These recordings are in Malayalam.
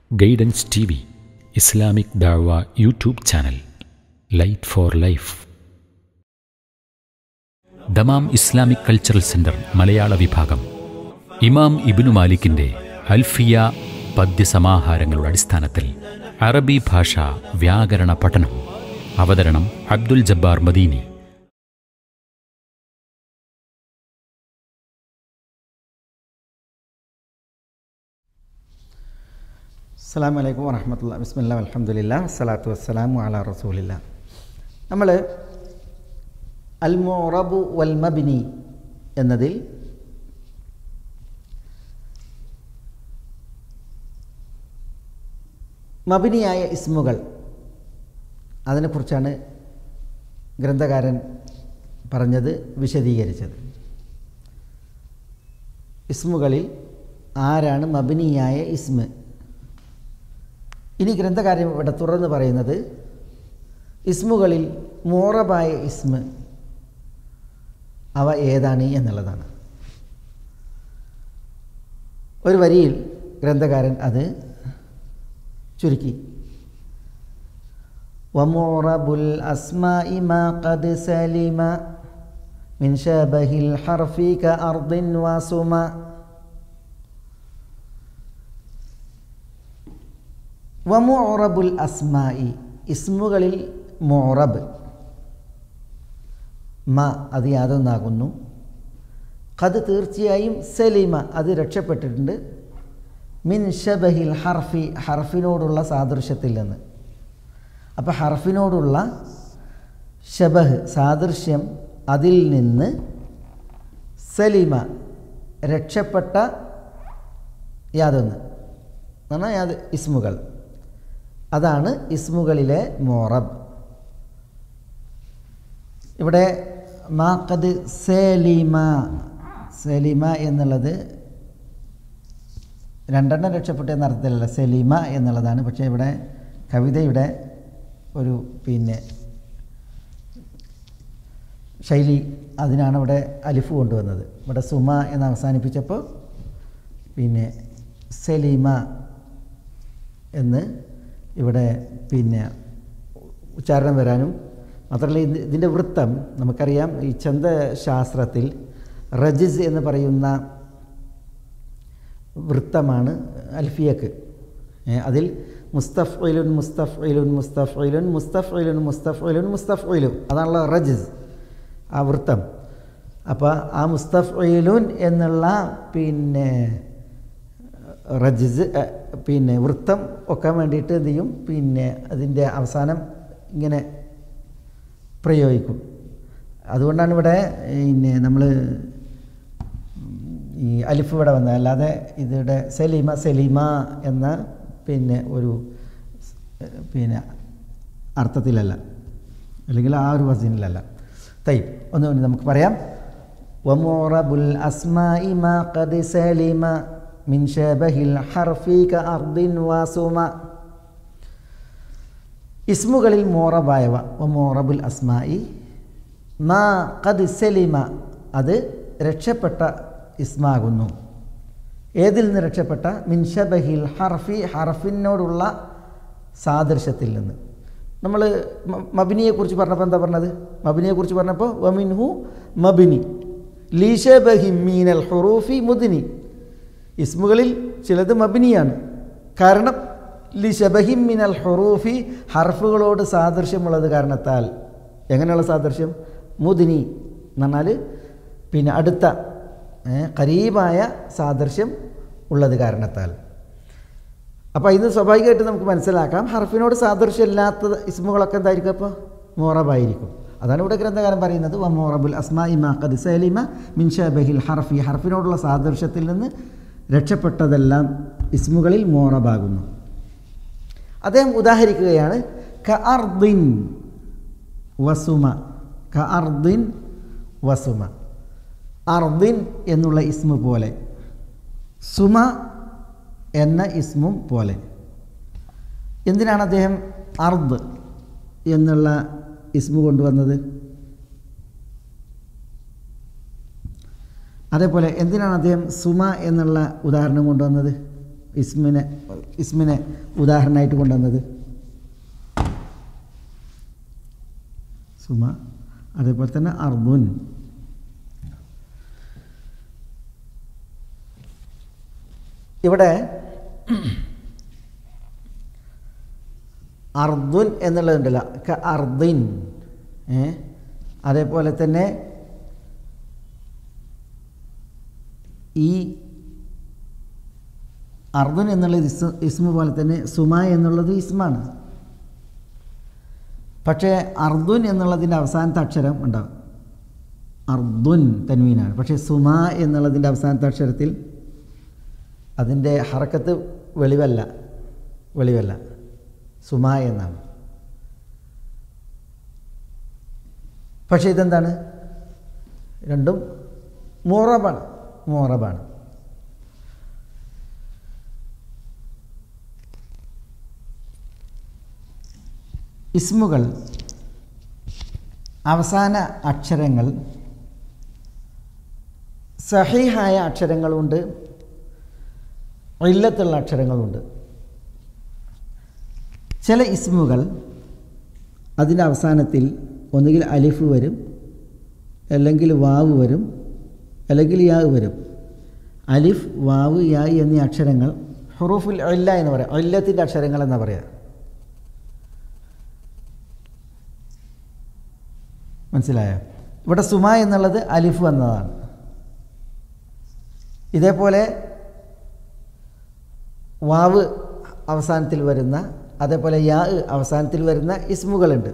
guidance T V Islamic Dawah YouTube channel light for life Dammam Islamic cultural centre മലയാള വിഭാഗം ഇമാം ഇബിനു മാലിക്കിന്റെ അൽഫിയ പദ്യസമാഹാരങ്ങളുടെ അടിസ്ഥാനത്തിൽ അറബി ഭാഷ വ്യാകരണ പഠനം അവതരണം അബ്ദുൽ ജബ്ബാർ മദീനി അസ്സാം വലൈക്കും വറഹമത്തുള്ള ബിസ്മില്ല അലഹമുല്ല വസ്സലാത്തു വസ്സലാമു അല റസൂലില്ല നമ്മൾ അൽ മൊറബു വൽ മബിനി എന്നതിൽ മബിനിയായ ഇസ്മുകൾ അതിനെക്കുറിച്ചാണ് ഗ്രന്ഥകാരൻ പറഞ്ഞത് വിശദീകരിച്ചത് ഇസ്മുകളിൽ ആരാണ് മബിനിയായ ഇസ്മ് ഇനി ഗ്രന്ഥകാരൻ ഇവിടെ തുറന്ന് പറയുന്നത് ഇസ്മുകളിൽ മോറബായ ഇസ്മ് അവ ഏതാണ് എന്നുള്ളതാണ് ഒരു വരിയിൽ ഗ്രന്ഥകാരൻ അത് ചുരുക്കി വമോറബുൽ അസ്മാഇ മാ ഖദ് സലിമ മിൻ ശബഹിൽ ഹർഫി ക അർദിൻ വസുമ വമുറബുൽ അസ്മായി ഇസ്മുകളിൽ മോറബ് മ അത് യാതൊന്നാകുന്നു അത് തീർച്ചയായും സലീമ അത് രക്ഷപ്പെട്ടിട്ടുണ്ട് മിൻ ഷബഹിൽ ഹർഫി ഹർഫിനോടുള്ള സാദൃശ്യത്തിൽ നിന്ന് അപ്പോൾ ഹർഫിനോടുള്ള ഷബഹ് സാദൃശ്യം അതിൽ നിന്ന് സലീമ രക്ഷപ്പെട്ട യാതൊന്ന് എന്നാണ് യാത് ഇസ്മുകൾ അതാണ് ഇസ്മുകളിലെ മോറബ് ഇവിടെ മാക്കത് സേലിമ സലീമ എന്നുള്ളത് രണ്ടെണ്ണം രക്ഷപ്പെട്ട എന്ന അർത്ഥത്തിലല്ല സലീമ എന്നുള്ളതാണ് പക്ഷേ ഇവിടെ കവിതയുടെ ഒരു പിന്നെ ശൈലി അതിനാണ് ഇവിടെ അലിഫ് കൊണ്ടുവന്നത് ഇവിടെ സുമ എന്ന് അവസാനിപ്പിച്ചപ്പോൾ പിന്നെ സലീമ എന്ന് ഇവിടെ പിന്നെ ഉച്ചാരണം വരാനും മാത്രമല്ല ഇത് ഇതിൻ്റെ വൃത്തം നമുക്കറിയാം ഈ ചന്തശാസ്ത്രത്തിൽ റജിസ് എന്ന് പറയുന്ന വൃത്തമാണ് അൽഫിയക്ക് അതിൽ മുസ്തഫ്ഇലുൻ മുസ്തഫ്ഇലുൻ മുസ്തഫ്ഇലുൻ മുസ്തഫ്ഇലുൻ മുസ്തഫ്ഇലുൻ മുസ്തഫ്ഇലു അതാണല്ലോ റജിസ് ആ വൃത്തം അപ്പോൾ ആ മുസ്തഫ്ഇലുൻ എന്നുള്ള പിന്നെ റജിസ് പിന്നെ വൃത്തം ഒക്കെ വേണ്ടിയിട്ട് എന്ത് ചെയ്യും പിന്നെ അതിൻ്റെ അവസാനം ഇങ്ങനെ പ്രയോഗിക്കും അതുകൊണ്ടാണ് ഇവിടെ പിന്നെ നമ്മൾ ഈ അലിഫ് ഇവിടെ വന്നത് അല്ലാതെ ഇതിവിടെ സലീമ സലീമ എന്ന പിന്നെ ഒരു പിന്നെ അർത്ഥത്തിലല്ല അല്ലെങ്കിൽ ആ ഒരു വസീനിലല്ല തൈ ഒന്നുകൊണ്ട് നമുക്ക് പറയാം വമോറബുൽ അസ്മായി മാ ഖദ് സലിമ മിൻ ഷബഹിൽ ഹർഫി ക അർദിൻ വാസുമ ഇസ്മുകളിൽ മോറബായവ മോറബുൽ അസ്മായി മാ ഖദ് സലിമ അത് രക്ഷപ്പെട്ട ഇസ്മാകുന്നു ഏതിൽ നിന്ന് രക്ഷപ്പെട്ട മിൻ ഷബഹിൽ ഹർഫി ഹർഫിനോടുള്ള സാദൃശ്യത്തിൽ നിന്ന് നമ്മൾ മബിനിയെക്കുറിച്ച് പറഞ്ഞപ്പോൾ എന്താ പറഞ്ഞത് മബിനിയെക്കുറിച്ച് പറഞ്ഞപ്പോൾ വമിൻഹു മബിനി ലീഷബഹി മീനൽ ഹുറൂഫി മുദിനി ഇസ്മുകളിൽ ചിലത് മബിനിയാണ് കാരണം ലി ഷബഹിം മിനൽ ഹുറൂഫി ഹർഫുകളോട് സാദൃശ്യമുള്ളത് കാരണത്താൽ എങ്ങനെയുള്ള സാദൃശ്യം മുദിനി എന്ന് പറഞ്ഞാൽ പിന്നെ അടുത്ത കരീബായ സാദൃശ്യം ഉള്ളത് കാരണത്താൽ അപ്പോൾ ഇത് സ്വാഭാവികമായിട്ട് നമുക്ക് മനസ്സിലാക്കാം ഹർഫിനോട് സാദൃശ്യമില്ലാത്ത ഇസ്മുകളൊക്കെ എന്തായിരിക്കും അപ്പോൾ മോറബായിരിക്കും അതാണ് ഇവിടെ ഗ്രന്ഥകാരൻ പറയുന്നത് വമോറബുൽ അസ്മാ ഇമാ ഖദ് സലിമ മിൻ ഷബഹിൽ ഹർഫി ഹർഫിനോടുള്ള സാദൃശ്യത്തിൽ നിന്ന് രക്ഷപ്പെട്ടതെല്ലാം ഇസ്മുകളിൽ മോറബാകുന്നു അദ്ദേഹം ഉദാഹരിക്കുകയാണ് ക അർദിൻ വസുമ ക അർദിൻ വസുമ അർദിൻ എന്നുള്ള ഇസ്മു പോലെ സുമ എന്ന ഇസ്മും പോലെ എന്തിനാണ് അദ്ദേഹം അർദ് എന്നുള്ള ഇസ്മു കൊണ്ടുവന്നത് അതേപോലെ എന്തിനാണ് അദ്ദേഹം സുമ എന്നുള്ള ഉദാഹരണം കൊണ്ടുവന്നത് ഇസ്മിനെ ഇസ്മിനെ ഉദാഹരണമായിട്ട് കൊണ്ടുവന്നത് സുമ അതേപോലെ തന്നെ അർബുൻ ഇവിടെ അർദുൻ എന്നുള്ളതുണ്ടല്ലോ ക അർദിൻ ഏ അതേപോലെ തന്നെ ഈ അർദുൻ എന്നുള്ളത് ഇസ് ഇസ്മ പോലെ തന്നെ സുമ എന്നുള്ളത് ഇസ്മാണ് പക്ഷേ അർദുൻ എന്നുള്ളതിൻ്റെ അവസാനത്തെ അക്ഷരം ഉണ്ടാവും അർദുൻ തൻവീനാണ് പക്ഷേ സുമ എന്നുള്ളതിൻ്റെ അവസാനത്തെ അക്ഷരത്തിൽ അതിൻ്റെ ഹറക്കത്ത് വെളിവല്ല വെളിവല്ല സുമ എന്നാണ് പക്ഷേ ഇതെന്താണ് രണ്ടും മോറബാണ് മോറബാണ് ഇസ്മുകൾ അവസാന അക്ഷരങ്ങൾ സഹീഹായ അക്ഷരങ്ങളുണ്ട് ഇല്ലത്തുള്ള അക്ഷരങ്ങളുണ്ട് ചില ഇസ്മുകൾ അതിൻ്റെ അവസാനത്തിൽ ഒന്നുകിൽ അലിഫ് വരും അല്ലെങ്കിൽ വാവ് വരും അല്ലെങ്കിൽ യാ വരും അലിഫ് വാവ് യാ എന്നീ അക്ഷരങ്ങൾ ഹുറൂഫുൽ ഇല്ല എന്ന് പറയാം ഇല്ലത്തിൻ്റെ അക്ഷരങ്ങൾ എന്നാ പറയാം മനസ്സിലായോ ഇവിടെ സുമ എന്നുള്ളത് അലിഫ് വന്നതാണ് ഇതേപോലെ വാവ് അവസാനത്തിൽ വരുന്ന അതേപോലെ യാ അവസാനത്തിൽ വരുന്ന ഇസ്മുകളുണ്ട്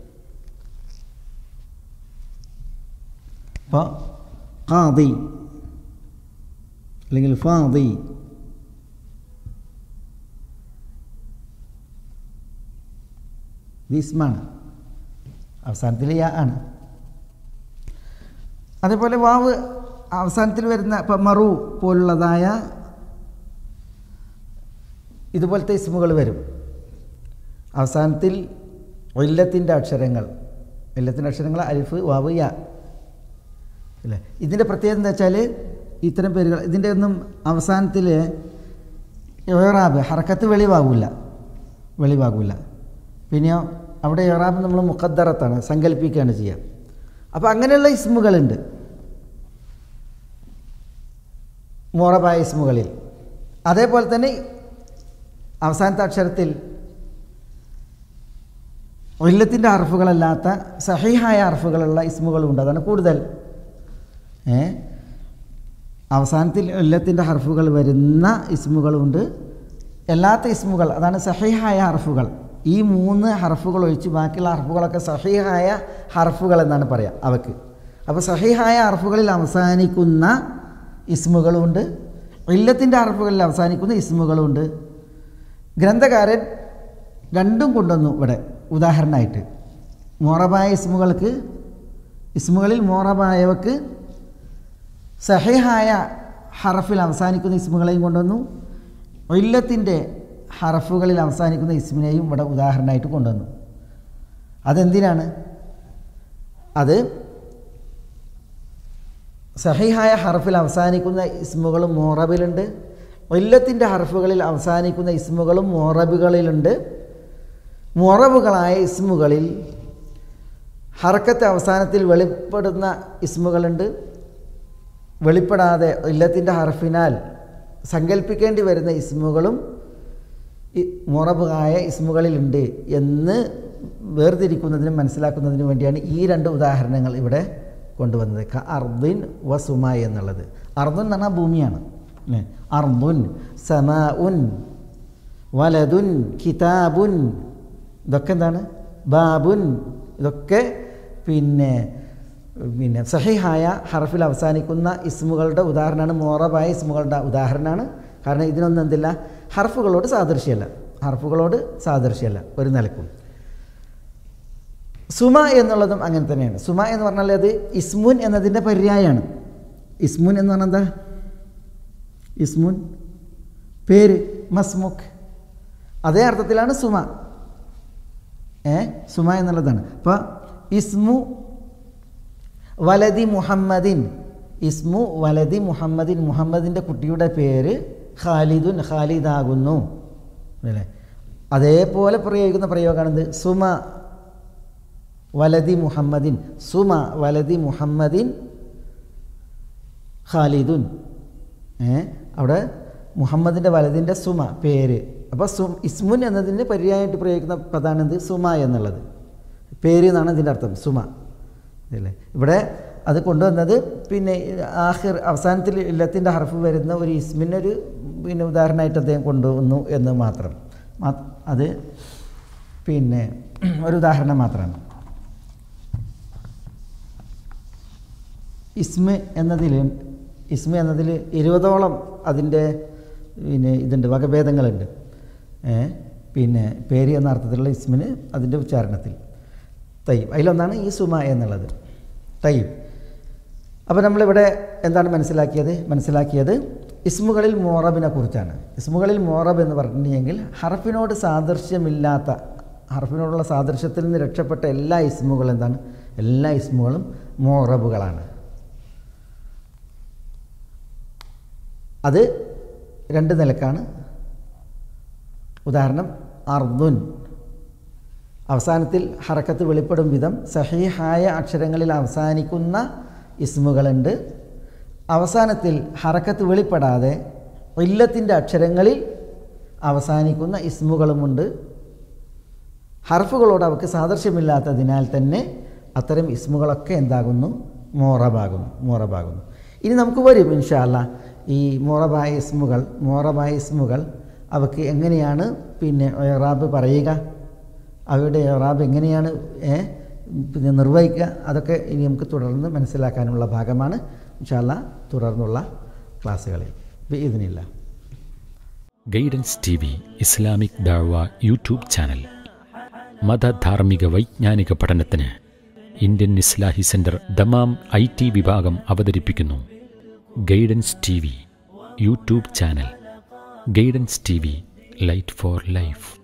അപ്പോൾ ഖാദി അല്ലെങ്കിൽ ഫാദി ഇത് ഇസ്മാണ് അവസാനത്തിൽ യാ ആണ് അതേപോലെ വാവ് അവസാനത്തിൽ വരുന്ന ഇപ്പം മറു പോലുള്ളതായ ഇതുപോലത്തെ ഇസ്മുകൾ വരും അവസാനത്തിൽ ഒല്ലത്തിൻ്റെ അക്ഷരങ്ങൾ ഒല്ലത്തിൻ്റെ അക്ഷരങ്ങൾ അലിഫ് വാവ് യാ അല്ലേ ഇതിൻ്റെ പ്രത്യേകത എന്താ വെച്ചാൽ ഇത്തരം പേരുകൾ ഇതിൻ്റെ ഒന്നും അവസാനത്തിൽ ഇറാബ് ഹറക്കത്ത് വെളിവാകില്ല വെളിവാകില്ല പിന്നെയോ അവിടെ ഇറാബ് നമ്മൾ മുഖദ്ദറത്താണ് സങ്കല്പിക്കുകയാണ് ചെയ്യുക അപ്പോൾ അങ്ങനെയുള്ള ഇസ്മുകളുണ്ട് മോറബായ ഇസ്മുകളിൽ അതേപോലെ തന്നെ അവസാനത്തെ അക്ഷരത്തിൽ ഒല്ലത്തിൻ്റെ അർഫുകളല്ലാത്ത സഹിഹായ അർഫുകളുള്ള ഇസ്മുകളുണ്ട് അതാണ് കൂടുതൽ ഏ അവസാനത്തിൽ ഒല്ലത്തിൻ്റെ ഹർഫുകൾ വരുന്ന ഇസ്മുകളുണ്ട് അല്ലാത്ത ഇസ്മുകൾ അതാണ് സഹിഹായ ഹർഫുകൾ ഈ മൂന്ന് ഹർഫുകൾ ഒഴിച്ച് ബാക്കിയുള്ള ഹർഫുകളൊക്കെ സഹിഹായ ഹർഫുകൾ എന്നാണ് പറയുക അവക്ക് അപ്പോൾ സഹിഹായ ഹർഫുകളിൽ അവസാനിക്കുന്ന ഇസ്മുകളുണ്ട് ഇല്ലത്തിൻ്റെ ഹർഫുകളിൽ അവസാനിക്കുന്ന ഇസ്മുകളുണ്ട് ഗ്രന്ഥകാരൻ രണ്ടും കൊണ്ടുവന്നു ഇവിടെ ഉദാഹരണമായിട്ട് മോറബായ ഇസ്മുകൾക്ക് ഇസ്മുകളിൽ മോറബായവക്ക് സഹിഹായ ഹറഫിൽ അവസാനിക്കുന്ന ഇസ്മുകളെയും കൊണ്ടുവന്നു ഇല്ലത്തിൻ്റെ ഹറഫുകളിൽ അവസാനിക്കുന്ന ഇസ്മിനെയും ഇവിടെ ഉദാഹരണമായിട്ട് കൊണ്ടുവന്നു അതെന്തിനാണ് അത് സഹിഹായ ഹർഫിൽ അവസാനിക്കുന്ന ഇസ്മുകളും മോറബിലുണ്ട് ഇല്ലത്തിൻ്റെ ഹർഫുകളിൽ അവസാനിക്കുന്ന ഇസ്മുകളും മോറബുകളിലുണ്ട് മൊറബുകളായ ഇസ്മുകളിൽ ഹറക്കത്ത് അവസാനത്തിൽ വെളിപ്പെടുന്ന ഇസ്മുകളുണ്ട് വെളിപ്പെടാതെ ഇല്ലത്തിൻ്റെ ഹർഫിനാൽ സങ്കല്പിക്കേണ്ടി വരുന്ന ഇസ്മുകളും മുറബായ ഇസ്മുകളിലുണ്ട് എന്ന് വേർതിരിക്കുന്നതിനും മനസ്സിലാക്കുന്നതിനും വേണ്ടിയാണ് ഈ രണ്ട് ഉദാഹരണങ്ങൾ ഇവിടെ കൊണ്ടുവന്നത് ക അർദുൻ വ സുമ എന്നുള്ളത് അർദുൻ എന്ന് പറഞ്ഞാൽ ഭൂമിയാണ് അല്ലേ അർദുൻ സമാ ഉൻ വലതുൻ കിതാബുൻ ഇതൊക്കെ എന്താണ് ബാബുൻ ഇതൊക്കെ പിന്നെ പിന്നെ സഹിഹായ ഹർഫിൽ അവസാനിക്കുന്ന ഇസ്മുകളുടെ ഉദാഹരണമാണ് മോറബായ ഇസ്മുകളുടെ ഉദാഹരണമാണ് കാരണം ഇതിനൊന്നും എന്തില്ല ഹർഫുകളോട് സാദൃശ്യമല്ല ഹർഫുകളോട് സാദൃശ്യമല്ല ഒരു നിലക്കും സുമ എന്നുള്ളതും അങ്ങനെ തന്നെയാണ് സുമ എന്ന് പറഞ്ഞാൽ അത് ഇസ്മുൻ എന്നതിൻ്റെ പര്യായമാണ് ഇസ്മുൻ എന്ന് പറഞ്ഞാൽ എന്താ ഇസ്മുൻ പേര് മസ്മുഖ് അതേ അർത്ഥത്തിലാണ് സുമ ഏ സുമ എന്നുള്ളതാണ് അപ്പോൾ ഇസ്മു വലതി മുഹമ്മദിൻ ഇസ്മു വലതി മുഹമ്മദിൻ മുഹമ്മദിൻ്റെ കുട്ടിയുടെ പേര് ഖാലിദുൻ ഖാലിദാകുന്നു അല്ലേ അതേപോലെ പ്രയോഗിക്കുന്ന പ്രയോഗമാണിത് സുമ വലതി മുഹമ്മദിൻ സുമ വലതി മുഹമ്മദിൻ ഖാലിദുൻ ഏ അവിടെ മുഹമ്മദിൻ്റെ വലതിൻ്റെ സുമ പേര് അപ്പോൾ സു ഇസ്മുൻ എന്നതിന് പര്യായമായിട്ട് പ്രയോഗിക്കുന്ന പദാണിത് സുമ എന്നുള്ളത് പേര് എന്നാണ് ഇതിൻ്റെ അർത്ഥം സുമ അല്ലേ ഇവിടെ അത് കൊണ്ടുവന്നത് പിന്നെ ആഹിർ അവസാനത്തിൽ ഇല്ലത്തിൻ്റെ ഹർഫ് വരുന്ന ഒരു ഇസ്മിനൊരു പിന്നെ ഉദാഹരണമായിട്ട് അദ്ദേഹം കൊണ്ടുവന്നു എന്ന് മാത്രം മാ- അത് പിന്നെ ഒരു ഉദാഹരണം മാത്രമാണ് ഇസ്മ എന്നതിൽ ഇസ്മ എന്നതിൽ ഇരുപതോളം അതിൻ്റെ പിന്നെ ഇതുണ്ട് വകഭേദങ്ങളുണ്ട് ഏ പിന്നെ പേര് എന്ന അർത്ഥത്തിലുള്ള ഇസ്മിന് അതിൻ്റെ ഉച്ചാരണത്തിൽ തയ്യം അതിലൊന്നാണ് ഈ സുമ എന്നുള്ളത് തയ്യം അപ്പോൾ നമ്മളിവിടെ എന്താണ് മനസ്സിലാക്കിയത് മനസ്സിലാക്കിയത് ഇസ്മുകളിൽ മോറബിനെ കുറിച്ചാണ് ഇസ്മുകളിൽ മോറബ് എന്ന് പറഞ്ഞിട്ടുണ്ടെങ്കിൽ ഹർഫിനോട് സാദൃശ്യമില്ലാത്ത ഹർഫിനോടുള്ള സാദൃശ്യത്തിൽ നിന്ന് രക്ഷപ്പെട്ട എല്ലാ ഇസ്മുകളും എന്താണ് എല്ലാ ഇസ്മുകളും മോറബുകളാണ് അത് രണ്ട് നിലക്കാണ് ഉദാഹരണം അർദുൻ അവസാനത്തിൽ ഹറക്കത്ത് വെളിപ്പെടും വിധം സഹീഹായ അക്ഷരങ്ങളിൽ അവസാനിക്കുന്ന ഇസ്മുകളുണ്ട് അവസാനത്തിൽ ഹറക്കത്ത് വെളിപ്പെടാതെ ഇല്ലത്തിൻ്റെ അക്ഷരങ്ങളിൽ അവസാനിക്കുന്ന ഇസ്മുകളുമുണ്ട് ഹർഫുകളോട് അവർക്ക് സാദൃശ്യമില്ലാത്തതിനാൽ തന്നെ അത്തരം ഇസ്മുകളൊക്കെ എന്താകുന്നു മോറബാകുന്നു മോറബാകുന്നു ഇനി നമുക്ക് വരും ഇൻഷാല്ല ഈ മോറബായ ഇസ്മുകൾ മോറബായ ഇസ്മുകൾ അവക്ക് എങ്ങനെയാണ് പിന്നെ ഇറാബ് പറയുക അവയുടെ ഇറാബ് എങ്ങനെയാണ് ഏ, പിന്നെ നിർവഹിക്കുക അതൊക്കെ ഇനി നമുക്ക് തുടർന്ന് മനസ്സിലാക്കാനുള്ള ഭാഗമാണ് ഇൻഷാല്ല തുടർന്നുള്ള ക്ലാസ്സുകളിൽ ഇതിനില്ല guidance T V Islamic Dawah YouTube channel മതധാർമ്മിക വൈജ്ഞാനിക പഠനത്തിന് Indian Islahi centre Dammam I T വിഭാഗം അവതരിപ്പിക്കുന്നു guidance T V YouTube channel guidance T V light for life